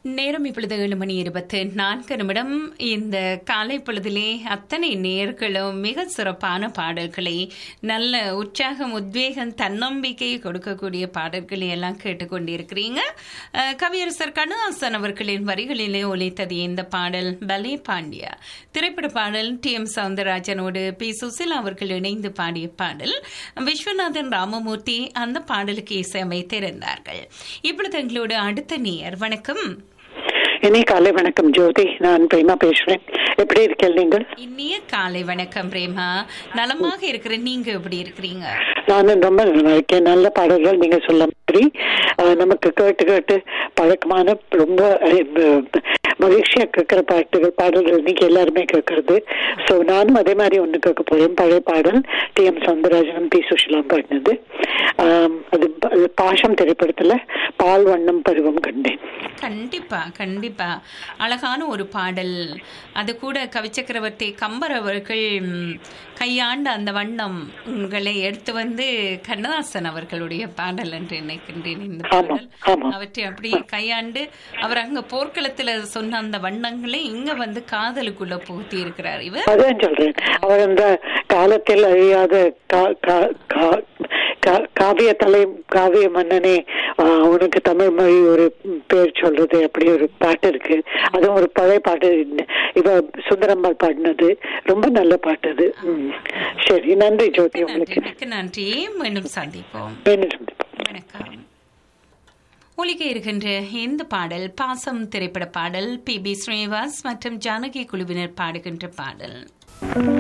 நேரம் இப்பொழுது ஏழு மணி இருபத்து நான்கு நிமிடம் இந்த காலை பொழுதிலே அத்தனை நேர்களும் மிக சிறப்பான பாடல்களை நல்ல உற்சாகம் உத்வேகம் தன்னம்பிக்கை கொடுக்கக்கூடிய பாடல்களை எல்லாம் கேட்டுக்கொண்டிருக்கிறீங்க அஹ், கவியரசர் கண்ணதாசன் அவர்களின் வரிகளிலே ஒலித்தது இந்த பாடல் பலே பாண்டியா திரைப்பட பாடல் டி எம் சவுந்தரராஜனோடு பி சுசிலா அவர்கள் இணைந்து பாடிய பாடல் விஸ்வநாதன் ராமமூர்த்தி அந்த பாடலுக்கு இசையமைத்திருந்தார்கள் இப்பொழுது எங்களோடு அடுத்த நேயர் வணக்கம் இனி காலை வணக்கம் ஜோதி நான் பிரேமா பேசுறேன் எப்படி இருக்கீங்க நீங்கள் இனிய காலை வணக்கம் பிரேமா நலமாக இருக்கிற நீங்க எப்படி இருக்கிறீங்க நானும் ரொம்ப நல்லா இருக்கேன் நல்ல பாடல்கள் நீங்க சொல்ல மாதிரி அஹ், நமக்கு கேட்டு கேட்டு பழக்கமான ரொம்ப அஹ், மகிழ்ச்சியா கேட்கிற பாட்டுகள் பாடல்கள் இன்னைக்கு எல்லாருமே கேட்கறது சோ நானும் அதே மாதிரி ஒண்ணு கேட்க போறேன் பழைய பாடல் டி எம் சவுந்தரராஜனும் பி சுஷிலாம் பாடினது ஆம், அது ப- அது பாஷம் திரைப்படத்துல பால் வண்ணம் பருவம் கண்டேன் கண்டிப்பா கண்டிப்பா அழகான ஒரு பாடல் அது கூட கவிச்சக்கரவர்த்தி கம்பர் அவர்கள் ம், கையாண்ட அந்த வண்ணம் உங்களை எடுத்து வந்து கண்ணதாசன் அவர்களுடைய பாடல் என்று நினைக்கின்றேன் இந்த ஆமா, பாடல் ஆமா. அவற்றை அப்படியே கையாண்டு அவர் அங்க போர்க்களத்துல சொன்ன அந்த வண்ணங்களை இங்க வந்து காதலுக்குள்ள புகுத்தி இருக்கிறார் இவர் அதான் சொல்றேன் அவர் அந்த காலத்தில் அழியாத கா- கா- கா- கா- காவிய தலை காவிய மன்னனே ஆஹ், உனக்கு தமிழ் மொழி ஒரு பேர் சொல்றது அப்படி ஒரு பாட்டு இருக்கு அதுவும் ஒரு பழைய பாட்டு இவ சுந்தரம்பாள் பாடினது ரொம்ப நல்ல பாட்டு அது ம். சரி நன்றி ஜோதி நன்றி உங்களுக்கு மிக்க நன்றி மீண்டும் சந்திப்போம் மீண்டும் சந்திப்போம். வணக்கம் ஒலிக்க இருக்கின்ற இந்த பாடல் பாசம் திரைப்பட பாடல் பி பி ஸ்ரீனிவாஸ் மற்றும் ஜானகி குழுவினர் பாடுகின்ற பாடல்